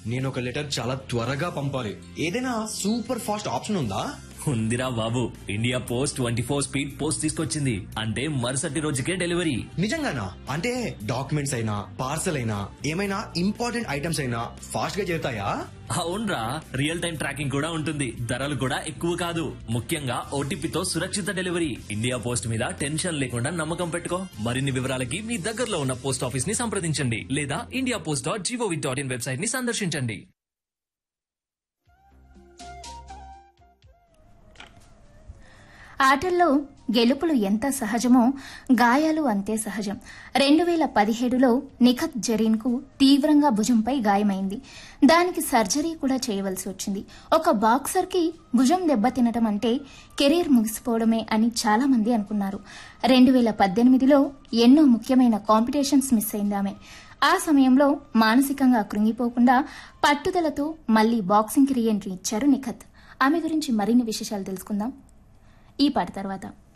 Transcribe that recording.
నేను ఒక లెటర్ చాలా త్వరగా పంపాలి ఏదైనా సూపర్ ఫాస్ట్ ఆప్షన్ ఉందా ఉందిరా బాబు India post twenty four speed post తీసుకొచ్చింది అంటే మరుసటి రోజుకే డెలివరీ నిజంగానా అంటే డాక్యుమెంట్స్ అయినా పార్సల్ అయినా ఏమైనా ఇంపార్టెంట్ ఐటమ్స్ అయినా ఫాస్ట్ గా చేరుతాయా అవునరా రియల్ టైం ట్రాకింగ్ కూడా ఉంటుంది ధరలు కూడా ఎక్కువ కాదు ముఖ్యంగా ఓటీపీతో సురక్షిత డెలివరీ ఇండియా పోస్ట్ మీద టెన్షన్ లేకుండా నమ్మకం పెట్టుకో మరిన్ని వివరాలకి మీ దగ్గరలో ఉన్న పోస్ట్ ఆఫీస్ ని సంప్రదించండి లేదా India post dot G O V dot in website ని సందర్శించండి ఆటల్లో గెలుపులు ఎంత సహజమో గాయాలు అంతే సహజం రెండు వేల పదిహేడులో నిఖత్ జరీన్కు తీవ్రంగా భుజంపై గాయమైంది దానికి సర్జరీ కూడా చేయవలసి వచ్చింది ఒక బాక్సర్కి భుజం దెబ్బతినటం అంటే కెరీర్ ముగిసిపోవడమే అని చాలా మంది అనుకున్నారు రెండు వేల పద్దెనిమిదిలో ఎన్నో ముఖ్యమైన కాంపిటీషన్స్ మిస్ అయింది ఆమె ఆ సమయంలో మానసికంగా కృంగిపోకుండా పట్టుదలతో మళ్లీ బాక్సింగ్కి రీ ఎంట్రీ ఇచ్చారు నిఖత్ ఆమె గురించి మరిన్ని విశేషాలు తెలుసుకుందాం ఈ పాట తర్వాత